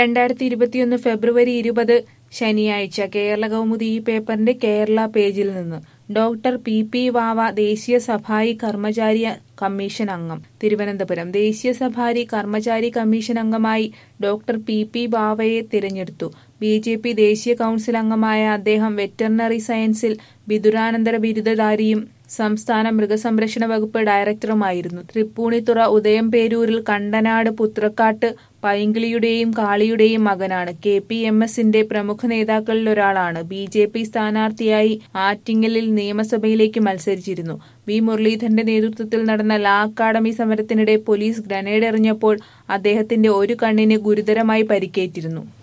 രണ്ടായിരത്തി ഇരുപത്തിയൊന്ന് ഫെബ്രുവരി ഇരുപത് ശനിയാഴ്ച കേരള കൗമുദി ഈ പേപ്പറിന്റെ കേരള പേജിൽ നിന്ന് ഡോക്ടർ പി പി വാവ ദേശീയ സഫായി കർമ്മചാരി കമ്മീഷൻ അംഗം തിരുവനന്തപുരം ദേശീയ സഫാരി കർമ്മചാരി കമ്മീഷൻ അംഗമായി ഡോക്ടർ പി പി വാവയെ തിരഞ്ഞെടുത്തു ബി ജെ പി ദേശീയ കൌൺസിൽ അംഗമായ അദ്ദേഹം വെറ്ററിനറി സയൻസിൽ ബിരുദാനന്തര ബിരുദധാരിയും സംസ്ഥാന മൃഗസംരക്ഷണ വകുപ്പ് ഡയറക്ടറുമായിരുന്നു തൃപ്പൂണിത്തുറ ഉദയംപേരൂരിൽ കണ്ടനാട് പുത്രക്കാട്ട് പൈങ്കിളിയുടെയും കാളിയുടെയും മകനാണ് കെ പി എം എസിന്റെ പ്രമുഖ നേതാക്കളിൽ ഒരാളാണ് ബി ജെ പി സ്ഥാനാർത്ഥിയായി ആറ്റിങ്ങലിൽ നിയമസഭയിലേക്ക് മത്സരിച്ചിരുന്നു വി മുരളീധരന്റെ നേതൃത്വത്തിൽ നടന്ന ലാ അക്കാദമി സമരത്തിനിടെ പോലീസ് ഗ്രനേഡ് എറിഞ്ഞപ്പോൾ അദ്ദേഹത്തിന്റെ ഒരു കണ്ണിന് ഗുരുതരമായി പരിക്കേറ്റിരുന്നു